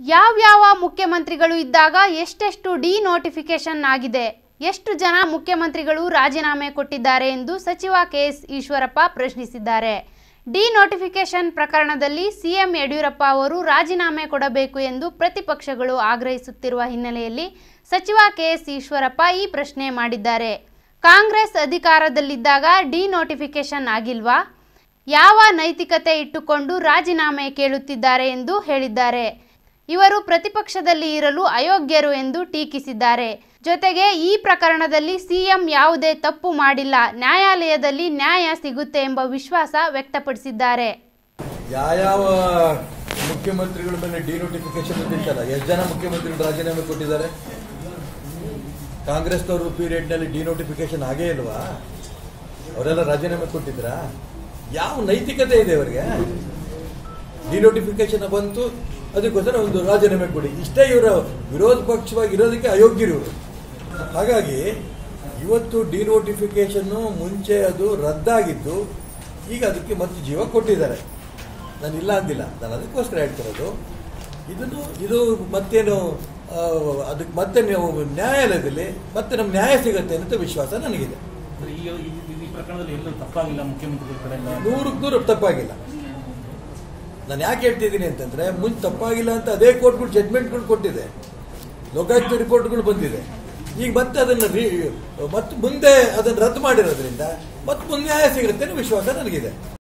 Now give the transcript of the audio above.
ಯಾವ್ಯಾವ ಮುಖ್ಯಮಂತ್ರಿಗಳು ಇದ್ದಾಗ ಎಷ್ಟೆಷ್ಟು ಡಿ ನೋಟಿಫಿಕೇಶನ್ ಆಗಿದೆ ಎಷ್ಟು ಜನ ಮುಖ್ಯಮಂತ್ರಿಗಳು ರಾಜೀನಾಮೆ ಕೊಟ್ಟಿದ್ದಾರೆ ಎಂದು ಸಚಿವ ಕೆಎಸ್ ಈಶ್ವರಪ್ಪ ಪ್ರಶ್ನಿಸಿದ್ದಾರೆ ಡಿ ನೋಟಿಫಿಕೇಶನ್ ಪ್ರಕರಣದಲ್ಲಿ ಸಿಎಂ ಯಡಿಯೂರಪ್ಪ ಅವರು ರಾಜೀನಾಮೆ ಕೊಡಬೇಕು ಎಂದು ಪ್ರತಿಪಕ್ಷಗಳು ಆಗ್ರಹಿಸುತ್ತಿರುವ ಹಿನ್ನೆಲೆಯಲ್ಲಿ ಸಚಿವ ಕೆಎಸ್ ಈಶ್ವರಪ್ಪ ಈ ಪ್ರಶ್ನೆ ಮಾಡಿದ್ದಾರೆ ಕಾಂಗ್ರೆಸ್ ಅಧಿಕಾರದಲ್ಲಿದ್ದಾಗ ಡಿ ನೋಟಿಫಿಕೇಶನ್ ಆಗಿಲ್ವಾ ಯಾವ ನೈತಿಕತೆ ಇಟ್ಟುಕೊಂಡು ರಾಜೀನಾಮೆ ಕೇಳುತ್ತಿದ್ದಾರೆ ಎಂದು ಹೇಳಿದ್ದಾರೆ ಇವರು ಪ್ರತಿಪಕ್ಷದಲ್ಲಿ ಇರಲು ಅಯೋಗ್ಯರು ಎಂದು ಟೀಕಿಸಿದ್ದಾರೆ ಜೊತೆಗೆ ಈ ಪ್ರಕರಣದಲ್ಲಿ ಸಿಎಂ ಯಾವುದೇ ತಪ್ಪು ಮಾಡಿಲ್ಲ ನ್ಯಾಯಾಲಯದಲ್ಲಿ ನ್ಯಾಯ ಸಿಗುತ್ತೆ ಎಂಬ ವಿಶ್ವಾಸ ವ್ಯಕ್ತಪಡಿಸಿದ್ದಾರೆ ಯಾವ್ಯಾವ ಮುಖ್ಯಮಂತ್ರಿಗಳ ಮೇಲೆ ಡಿನೋಟಿಫಿಕೇಶನ್ ಅಂತಿತ್ತಲ್ಲ ಎಷ್ಟು ಜನ ಮುಖ್ಯಮಂತ್ರಿಗಳು ರಾಜೀನಾಮೆ ಕೊಟ್ಟಿದ್ದಾರೆ ಕಾಂಗ್ರೆಸ್ನವರು ಪೀರಿಯಡ್ನಲ್ಲಿ ಡಿನೋಟಿಫಿಕೇಶನ್ ಆಗೇ ಇಲ್ವಾ ಅವರೆಲ್ಲ ರಾಜೀನಾಮೆ ಕೊಟ್ಟಿದ್ರಾ ಯಾವ ನೈತಿಕತೆ ಇದೆ ಅವರಿಗೆ ಡಿನೋಟಿಫಿಕೇಶನ್ ಬಂತು ಅದಕ್ಕೋಸ್ಕರ ಒಂದು ರಾಜೀನಾಮೆ ಕೊಡಿ ಇಷ್ಟೇ ಇವರ ವಿರೋಧ ಪಕ್ಷವಾಗಿ ಇರೋದಕ್ಕೆ ಅಯೋಗ್ಯರು ಇವರು ಹಾಗಾಗಿ ಇವತ್ತು ಡಿನೋಟಿಫಿಕೇಶನ್ನು ಮುಂಚೆ ಅದು ರದ್ದಾಗಿದ್ದು ಈಗ ಅದಕ್ಕೆ ಮತ್ತೆ ಜೀವ ಕೊಟ್ಟಿದ್ದಾರೆ ನಾನು ಇಲ್ಲ ಅಂದಿಲ್ಲ ನಾನು ಅದಕ್ಕೋಸ್ಕರ ಹೇಳ್ತಿರೋದು ಇದನ್ನು ಇದು ಮತ್ತೇನು ಆ, ಅದಕ್ಕೆ ಮತ್ತೆ ನೀವು ನ್ಯಾಯಾಲಯದಲ್ಲಿ ಮತ್ತೆ ನಮ್ಗೆ ನ್ಯಾಯ ಸಿಗುತ್ತೆ ಅಂತ ವಿಶ್ವಾಸ ನನಗಿದೆ ಅಂದ್ರೆ ಈ ಈ- ಈ ಪ್ರಕರಣದಲ್ಲಿ ಎಲ್ಲೂ ತಪ್ಪಾಗಿಲ್ಲ ಮುಖ್ಯಮಂತ್ರಿಗಳ ಕಡೆಯಿಂದ ನೂರಕ್ಕೆ ನೂರು ತಪ್ಪಾಗಿಲ್ಲ ನಾನು ಯಾಕೆ ಹೇಳ್ತಿದ್ದೀನಿ ಅಂತಂದ್ರೆ ಮುಂಚೆ ತಪ್ಪಾಗಿಲ್ಲ ಅಂತ ಅದೇ ಕೋರ್ಟ್ಗಳು ಜಡ್ಮೆಂಟ್ಗಳು ಕೊಟ್ಟಿದೆ ಲೋಕಾಯುಕ್ತ ರಿಪೋರ್ಟ್ಗಳು ಬಂದಿದೆ ಈಗ ಮತ್ತೆ ಅದನ್ನು ರೀ ಮತ್ತೆ ಮುಂದೆ ಅದನ್ನು ರದ್ದು ಮಾಡಿರೋದ್ರಿಂದ ಮತ್ತೆ ಮುಂದೆ ನ್ಯಾಯ ಸಿಗುತ್ತೆ ಅನ್ನೋ ವಿಶ್ವಾಸ ನನಗಿದೆ